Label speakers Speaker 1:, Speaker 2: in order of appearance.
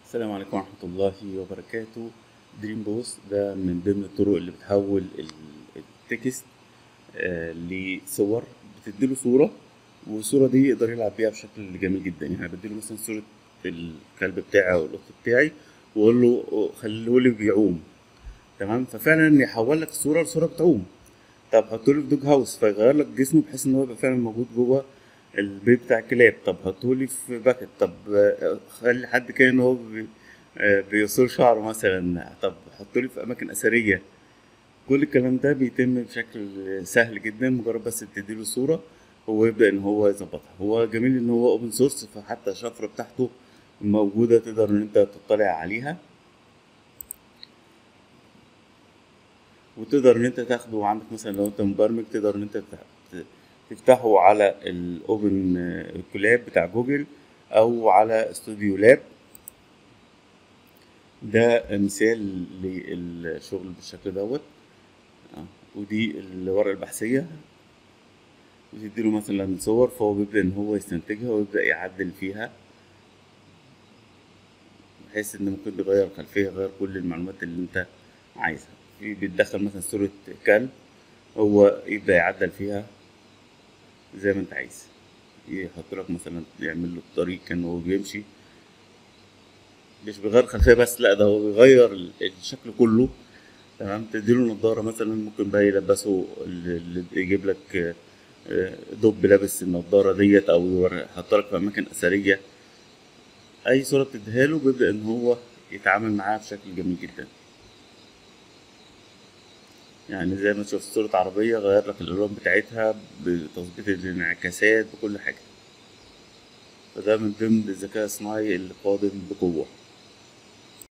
Speaker 1: السلام عليكم ورحمة الله وبركاته دريم بوست ده من ضمن الطرق اللي بتحول ال- التكست آه، لصور بتديله صورة والصورة دي يقدر يلعب بيها بشكل جميل جدا يعني بديله مثلا صورة الكلب بتاعي أو القط بتاعي وأقول له خلولي بيعوم تمام ففعلا يحول لك الصورة لصورة بتعوم طب حطولي في دوج هاوس فيغير لك جسمه بحيث ان هو يبقى فعلا موجود جوه البيت بتاع الكلاب طب حطولي في باكت طب آه، خلي حد كان هو بي آه، بيصول شعره مثلا طب حطولي في اماكن اثريه كل الكلام ده بيتم بشكل سهل جدا مجرد بس تديله صوره هو يبدا ان هو يظبطها هو جميل ان هو اوبن سورس فحتى الشفره بتاعته موجوده تقدر ان انت تطلع عليها وتقدر ان انت تاخده عندك مثلا لو انت مبرمج تقدر ان انت ت- تفتحه على الاوبن كولاب بتاع جوجل او على استوديو لاب ده مثال للشغل بالشكل دوت آه، ودي الورقة البحثية وتديله مثلا صور فهو بيبدأ إن هو يستنتجها ويبدأ يعدل فيها بحيث إن ممكن يغير الخلفية يغير كل المعلومات اللي أنت عايزها في بتدخل مثلا صورة كلب هو يبدأ يعدل فيها زي ما أنت عايز يحط لك مثلا يعمل له الطريق كان هو بيمشي مش بيغير الخلفية بس لا ده هو بيغير ال- الشكل كله تمام تديله نضارة مثلا ممكن بقى يلبسه اللي يجيب لك آه، آه، دب لابس النضارة ديت أو يور- يحط لك في أماكن أثرية أي صورة بتديها له بيبدأ إن هو يتعامل معاها بشكل جميل جدا يعني زي ما تشوف صورة عربية غير لك الألوان بتاعتها بتظبيط الانعكاسات بكل حاجة فده من ضمن الذكاء الصناعي اللي قادم بقوة